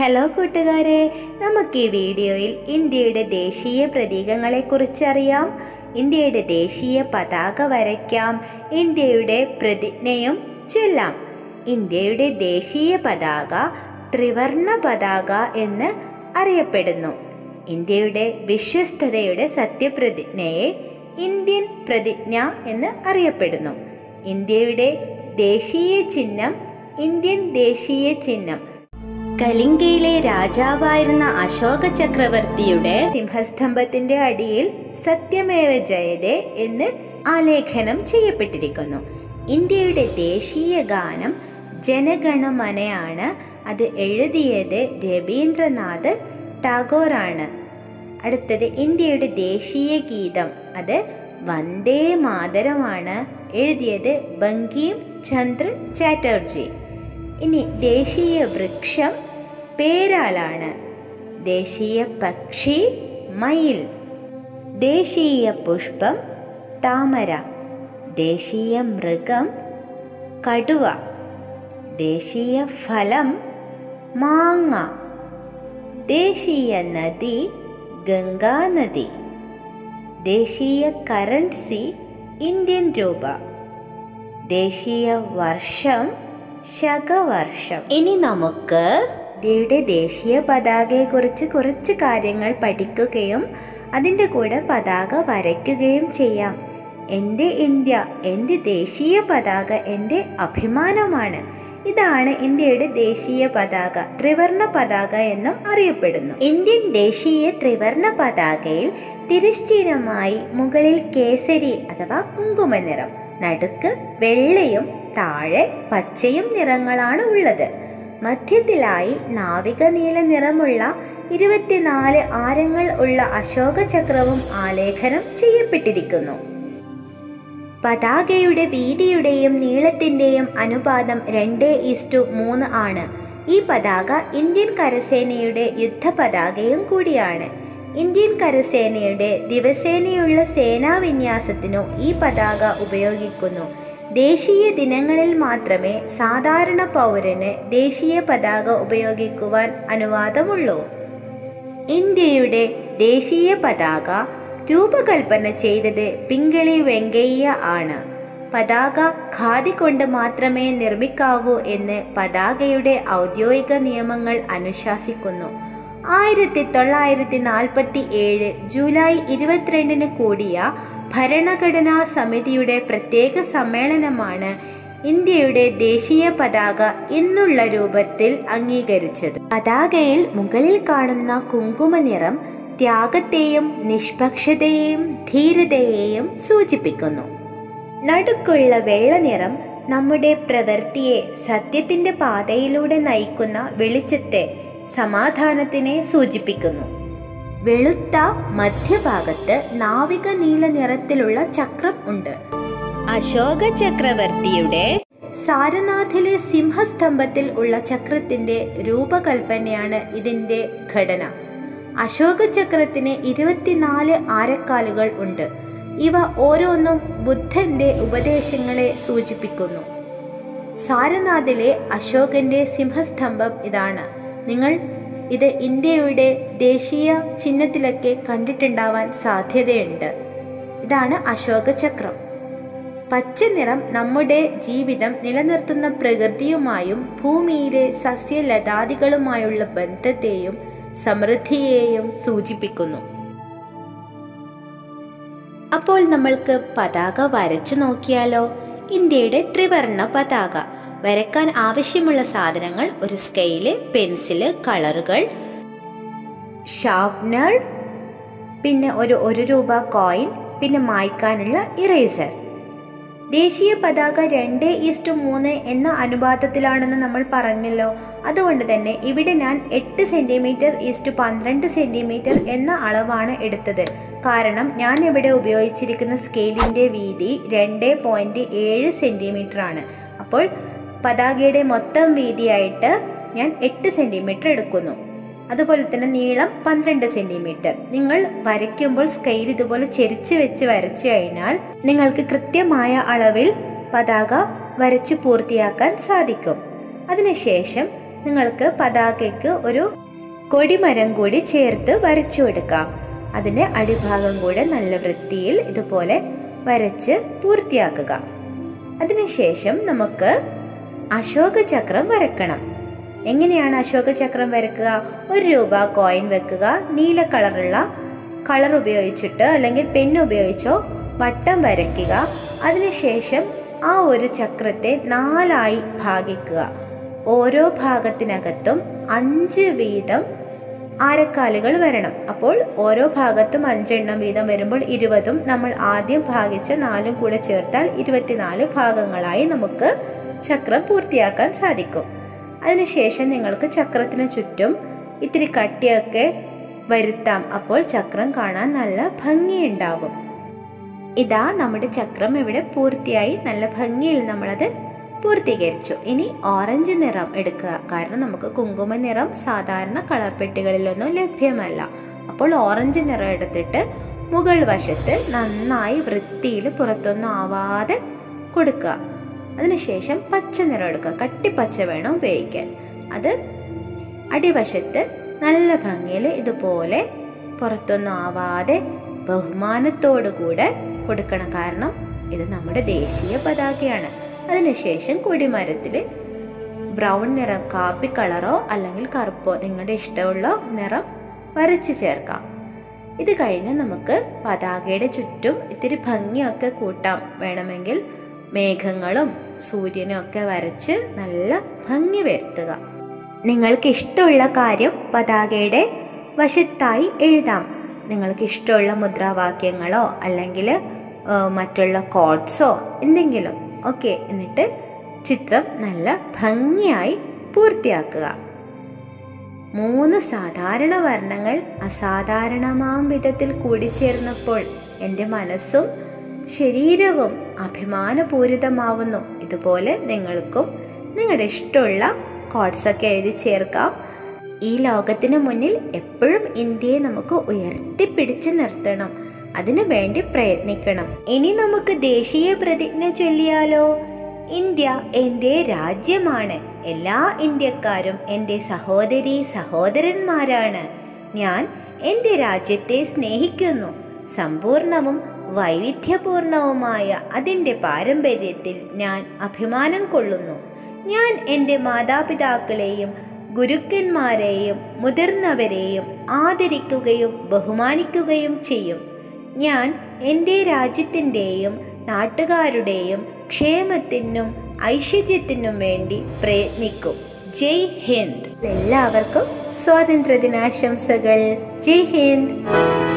hello കൂട്ടുകാരെ നമുക്ക് ഈ വീഡിയോയിൽ ഇന്ത്യയുടെ ദേശീയ പ്രതീകങ്ങളെക്കുറിച്ച് അറിയാം ഇന്ത്യയുടെ ദേശീയ പതാക വരയ്ക്കാം ഇന്ത്യയുടെ പ്രതിജ്ഞയും ചൊല്ലാം ഇന്ത്യയുടെ ദേശീയ പതാക ത്രിവർണ പതാക എന്ന് അറിയപ്പെടുന്നു ഇന്ത്യയുടെ വിശ്വസ്തതയുടെ സത്യപ്രതിജ്ഞയെ ഇന്ത്യൻ പ്രതിജ്ഞ എന്ന് അറിയപ്പെടുന്നു ഇന്ത്യയുടെ ദേശീയ ചിഹ്നം ഇന്ത്യൻ ദേശീയ ചിഹ്നം കലിംഗയിലെ രാജാവായിരുന്ന അശോക ചക്രവർത്തിയുടെ സിംഹസ്തംഭത്തിന്റെ അടിയിൽ സത്യമേവ ജയതേ എന്ന് ആലേഖനം ചെയ്യപ്പെട്ടിരിക്കുന്നു ഇന്ത്യയുടെ ദേശീയ ഗാനം ജനഗണമനയാണ് അത് എഴുതിയത് രവീന്ദ്രനാഥ് ടാഗോറാണ് അടുത്തത് ഇന്ത്യയുടെ ദേശീയ ഗീതം അത് വന്ദേ മാതരമാണ് എഴുതിയത് ബങ്കിം ചന്ദ്ര ചാറ്റർജി ഇനി ദേശീയ വൃക്ഷം പേരാലാണ് ദേശീയ പക്ഷി മയിൽ ദേശീയ പുഷ്പം താമര ദേശീയ മൃഗം കടുവ ദേശീയ ഫലം മാങ്ങ ദേശീയ നദി ഗംഗാനദി ദേശീയ കറൻസി ഇന്ത്യൻ രൂപ ദേശീയ വർഷം ശകവർഷം ഇനി നമുക്ക് ഇന്ത്യയുടെ ദേശീയ പതാകയെക്കുറിച്ച് കുറച്ച് കാര്യങ്ങൾ പഠിക്കുകയും അതിൻ്റെ കൂടെ പതാക വരയ്ക്കുകയും ചെയ്യാം എൻ്റെ ഇന്ത്യ എൻ്റെ ദേശീയ പതാക എൻ്റെ അഭിമാനമാണ് ഇതാണ് ഇന്ത്യയുടെ ദേശീയ പതാക ത്രിവർണ പതാക എന്നും അറിയപ്പെടുന്നു ഇന്ത്യൻ ദേശീയ ത്രിവർണ പതാകയിൽ തിരശ്ചീനമായി മുകളിൽ കേസരി അഥവാ കുങ്കുമ നിറം നടുക്ക് വെള്ളയും താഴെ പച്ചയും നിറങ്ങളാണ് ഉള്ളത് മധ്യത്തിലായി നാവിക നീല നിറമുള്ള ഇരുപത്തിനാല് ആരങ്ങൾ ഉള്ള അശോക ചക്രവും ആലേഖനം ചെയ്യപ്പെട്ടിരിക്കുന്നു പതാകയുടെ വീതിയുടെയും നീളത്തിന്റെയും അനുപാതം രണ്ട് ഈസ്റ്റു മൂന്ന് ആണ് ഈ പതാക ഇന്ത്യൻ കരസേനയുടെ യുദ്ധ പതാകയും കൂടിയാണ് ഇന്ത്യൻ കരസേനയുടെ ദിവസേനയുള്ള സേനാ വിന്യാസത്തിനു ഈ പതാക ഉപയോഗിക്കുന്നു ദേശീയ ദിനങ്ങളിൽ മാത്രമേ സാധാരണ പൗരന് ദേശീയ പതാക ഉപയോഗിക്കുവാൻ അനുവാദമുള്ളൂ ഇന്ത്യയുടെ ദേശീയ പതാക രൂപകൽപ്പന ചെയ്തത് പിങ്കളി വെങ്കയ്യ ആണ് പതാക ഖാദി കൊണ്ട് മാത്രമേ നിർമ്മിക്കാവൂ എന്ന് പതാകയുടെ ഔദ്യോഗിക നിയമങ്ങൾ അനുശാസിക്കുന്നു ആയിരത്തി തൊള്ളായിരത്തി നാൽപ്പത്തി ഏഴ് ജൂലൈ ഇരുപത്തിരണ്ടിന് കൂടിയ ഭരണഘടനാ സമിതിയുടെ പ്രത്യേക സമ്മേളനമാണ് ഇന്ത്യയുടെ ദേശീയ പതാക എന്നുള്ള രൂപത്തിൽ അംഗീകരിച്ചത് പതാകയിൽ മുകളിൽ കാണുന്ന കുങ്കുമ നിറം ത്യാഗത്തെയും നിഷ്പക്ഷതയെയും ധീരതയെയും സൂചിപ്പിക്കുന്നു നടുക്കുള്ള വെള്ള നിറം നമ്മുടെ പ്രവൃത്തിയെ സത്യത്തിന്റെ പാതയിലൂടെ നയിക്കുന്ന വെളിച്ചത്തെ സമാധാനത്തിനെ സൂചിപ്പിക്കുന്നു വെളുത്ത മധ്യഭാഗത്ത് നാവിക നീല നിറത്തിലുള്ള ചക്രം ഉണ്ട് അശോക ചക്രവർത്തിയുടെ സാരനാഥിലെ സിംഹസ്തംഭത്തിൽ ഉള്ള ചക്രത്തിന്റെ രൂപകൽപ്പനയാണ് ഇതിന്റെ ഘടന അശോക ചക്രത്തിന് ഇരുപത്തിനാല് ആരക്കാലുകൾ ഉണ്ട് ഇവ ഓരോന്നും ബുദ്ധന്റെ ഉപദേശങ്ങളെ സൂചിപ്പിക്കുന്നു സാരനാഥിലെ അശോകന്റെ സിംഹസ്തംഭം ഇതാണ് നിങ്ങൾ ഇത് ഇന്ത്യയുടെ ദേശീയ ചിഹ്നത്തിലൊക്കെ കണ്ടിട്ടുണ്ടാവാൻ സാധ്യതയുണ്ട് ഇതാണ് അശോക ചക്രം പച്ച നിറം നമ്മുടെ ജീവിതം നിലനിർത്തുന്ന പ്രകൃതിയുമായും ഭൂമിയിലെ സസ്യലതാദികളുമായുള്ള ബന്ധത്തെയും സമൃദ്ധിയെയും സൂചിപ്പിക്കുന്നു അപ്പോൾ നമ്മൾക്ക് പതാക വരച്ചു നോക്കിയാലോ ഇന്ത്യയുടെ ത്രിവർണ പതാക വരക്കാൻ ആവശ്യമുള്ള സാധനങ്ങൾ ഒരു സ്കെയില് പെൻസില് കളറുകൾ ഷാർപ്നർ പിന്നെ ഒരു ഒരു രൂപ കോയിൻ പിന്നെ മായ്ക്കാനുള്ള ഇറേസർ ദേശീയ പതാക രണ്ട് ഈസ്റ്റ് മൂന്ന് എന്ന അനുപാതത്തിലാണെന്ന് നമ്മൾ പറഞ്ഞല്ലോ അതുകൊണ്ട് തന്നെ ഇവിടെ ഞാൻ എട്ട് സെൻറ്റിമീറ്റർ ഈസ്റ്റ് പന്ത്രണ്ട് സെൻറ്റിമീറ്റർ എന്ന അളവാണ് എടുത്തത് കാരണം ഞാൻ ഇവിടെ ഉപയോഗിച്ചിരിക്കുന്ന സ്കെയിലിൻ്റെ വീതി രണ്ട് പോയിൻറ്റ് ഏഴ് സെൻറ്റിമീറ്റർ ആണ് അപ്പോൾ പതാകയുടെ മൊത്തം വീതിയായിട്ട് ഞാൻ എട്ട് സെൻറ്റിമീറ്റർ എടുക്കുന്നു അതുപോലെ തന്നെ നീളം പന്ത്രണ്ട് സെൻറ്റിമീറ്റർ നിങ്ങൾ വരയ്ക്കുമ്പോൾ സ്കെയിൽ ഇതുപോലെ ചെരിച്ച് വെച്ച് വരച്ചു കഴിഞ്ഞാൽ നിങ്ങൾക്ക് കൃത്യമായ അളവിൽ പതാക വരച്ച് പൂർത്തിയാക്കാൻ സാധിക്കും അതിനുശേഷം നിങ്ങൾക്ക് പതാകയ്ക്ക് ഒരു കൊടിമരം കൂടി ചേർത്ത് വരച്ചു കൊടുക്കാം അതിൻ്റെ അടിഭാഗം കൂടെ നല്ല വൃത്തിയിൽ ഇതുപോലെ വരച്ച് പൂർത്തിയാക്കുക അതിനുശേഷം നമുക്ക് അശോക ചക്രം വരക്കണം എങ്ങനെയാണ് അശോക ചക്രം വരക്കുക ഒരു രൂപ കോയിൻ വെക്കുക നീല കളറുള്ള കളർ ഉപയോഗിച്ചിട്ട് അല്ലെങ്കിൽ പെൻ ഉപയോഗിച്ചോ വട്ടം വരയ്ക്കുക അതിനുശേഷം ആ ഒരു ചക്രത്തെ നാലായി ഭാഗിക്കുക ഓരോ ഭാഗത്തിനകത്തും അഞ്ച് വീതം ആരക്കാലുകൾ വരണം അപ്പോൾ ഓരോ ഭാഗത്തും അഞ്ചെണ്ണം വീതം വരുമ്പോൾ ഇരുപതും നമ്മൾ ആദ്യം ഭാഗിച്ച നാലും കൂടെ ചേർത്താൽ ഇരുപത്തിനാല് ഭാഗങ്ങളായി നമുക്ക് ചക്രം പൂർത്തിയാക്കാൻ സാധിക്കും അതിനുശേഷം നിങ്ങൾക്ക് ചക്രത്തിന് ചുറ്റും ഇത്തിരി കട്ടിയൊക്കെ വരുത്താം അപ്പോൾ ചക്രം കാണാൻ നല്ല ഭംഗിയുണ്ടാകും ഇതാ നമ്മുടെ ചക്രം ഇവിടെ പൂർത്തിയായി നല്ല ഭംഗിയിൽ നമ്മളത് പൂർത്തീകരിച്ചു ഇനി ഓറഞ്ച് നിറം എടുക്കുക കാരണം നമുക്ക് കുങ്കുമ നിറം സാധാരണ കളർ പെട്ടികളിലൊന്നും ലഭ്യമല്ല അപ്പോൾ ഓറഞ്ച് നിറം എടുത്തിട്ട് മുകൾ വശത്ത് നന്നായി വൃത്തിയിൽ പുറത്തൊന്നും ആവാതെ കൊടുക്കുക അതിനുശേഷം പച്ച നിറം എടുക്കുക കട്ടിപ്പച്ച വേണം ഉപയോഗിക്കാൻ അത് അടിവശത്ത് നല്ല ഭംഗിയിൽ ഇതുപോലെ പുറത്തൊന്നും ആവാതെ ബഹുമാനത്തോടു കൂടെ കൊടുക്കണം കാരണം ഇത് നമ്മുടെ ദേശീയ പതാകയാണ് അതിനുശേഷം കൊടിമരത്തിൽ ബ്രൗൺ നിറം കാപ്പി കളറോ അല്ലെങ്കിൽ കറുപ്പോ നിങ്ങളുടെ ഇഷ്ടമുള്ള നിറം വരച്ച് ചേർക്കാം ഇത് കഴിഞ്ഞ് നമുക്ക് പതാകയുടെ ചുറ്റും ഇത്തിരി ഭംഗിയൊക്കെ കൂട്ടാം വേണമെങ്കിൽ മേഘങ്ങളും സൂര്യനും ഒക്കെ വരച്ച് നല്ല ഭംഗി വരുത്തുക നിങ്ങൾക്ക് ഇഷ്ടമുള്ള കാര്യം പതാകയുടെ വശത്തായി എഴുതാം നിങ്ങൾക്ക് ഇഷ്ടമുള്ള മുദ്രാവാക്യങ്ങളോ അല്ലെങ്കിൽ മറ്റുള്ള കോഡ്സോ എന്തെങ്കിലും ഓക്കെ എന്നിട്ട് ചിത്രം നല്ല ഭംഗിയായി പൂർത്തിയാക്കുക മൂന്ന് സാധാരണ വർണ്ണങ്ങൾ അസാധാരണമാം വിധത്തിൽ കൂടിച്ചേർന്നപ്പോൾ എൻ്റെ മനസ്സും ശരീരവും അഭിമാനപൂരിതമാവുന്നു ഇതുപോലെ നിങ്ങൾക്കും നിങ്ങളുടെ ഇഷ്ടമുള്ള കോഡ്സൊക്കെ എഴുതി ചേർക്കാം ഈ ലോകത്തിന് മുന്നിൽ എപ്പോഴും ഇന്ത്യയെ നമുക്ക് ഉയർത്തിപ്പിടിച്ച് നിർത്തണം അതിനു വേണ്ടി പ്രയത്നിക്കണം ഇനി നമുക്ക് ദേശീയ പ്രതിജ്ഞ ചൊല്ലിയാലോ ഇന്ത്യ എൻ്റെ രാജ്യമാണ് എല്ലാ ഇന്ത്യക്കാരും എൻ്റെ സഹോദരി സഹോദരന്മാരാണ് ഞാൻ എൻ്റെ രാജ്യത്തെ സ്നേഹിക്കുന്നു സമ്പൂർണവും വൈവിധ്യപൂർണവുമായ അതിൻ്റെ പാരമ്പര്യത്തിൽ ഞാൻ അഭിമാനം കൊള്ളുന്നു ഞാൻ എൻ്റെ മാതാപിതാക്കളെയും ഗുരുക്കന്മാരെയും മുതിർന്നവരെയും ആദരിക്കുകയും ബഹുമാനിക്കുകയും ചെയ്യും ഞാൻ എൻ്റെ രാജ്യത്തിൻ്റെയും നാട്ടുകാരുടെയും ക്ഷേമത്തിനും ഐശ്വര്യത്തിനും വേണ്ടി പ്രയത്നിക്കും ജയ് ഹിന്ദ് എല്ലാവർക്കും സ്വാതന്ത്ര്യ ദിനാശംസകൾ ജയ് ഹിന്ദ്